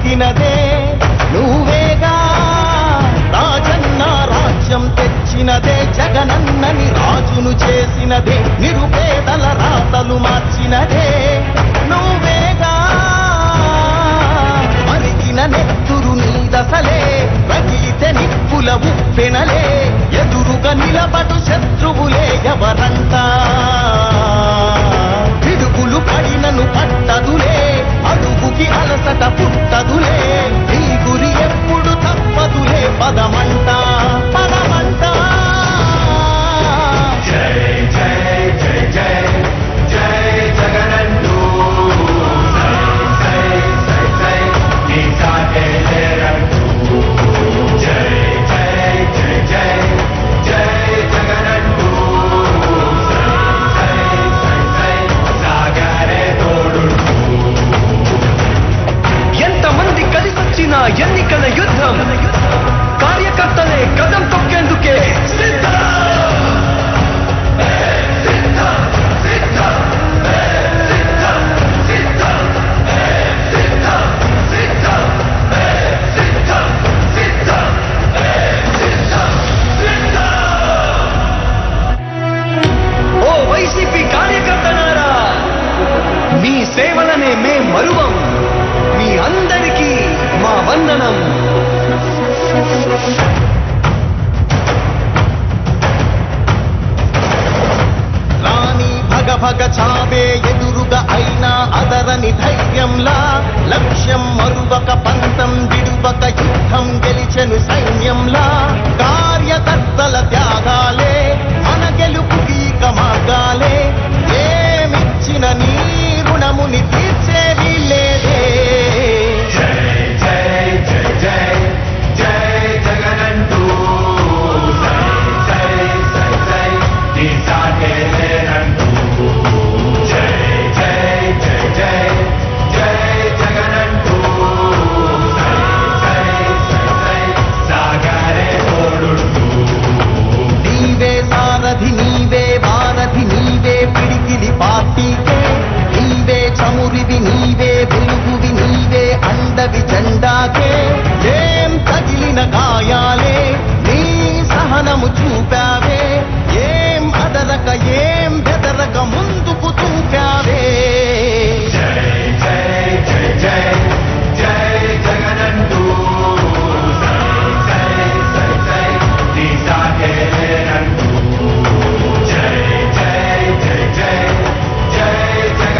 వెలిగినదే నువ్వేగా రాజన్న రాజ్యం తెచ్చినదే జగనన్నని రాజును చేసినదే నిరుపేదల రాతలు మార్చినదే నువ్వేగా మరిగిన నెత్తురు నీదసలే రగిలితే నిప్పుల ఉప్పెనలే ఎదురుగా నిలబడు శత్రువులే ఎవరంట పిడుగులు పడినను పట్టదులే అడుగుకి అలసట పుట్టదులే నీ గురి ఎప్పుడు తప్పదులే పదమంట పదమంట ఎంతమంది కలిసొచ్చిన ఎన్నికల యుద్ధం కార్యకర్తలే కదం తొక్కేందుకే సిద్ధం ఓ వైసీపీ కార్యకర్తనారా మీ సేవలనే మే మరువం మీ అందరికీ మా వందనం రాణి భగ భగ చావే ఎదురుగా అయినా అదరని ధైర్యంలా లక్ష్యం మరువక పంతం విడువక యుద్ధం గెలిచెను సై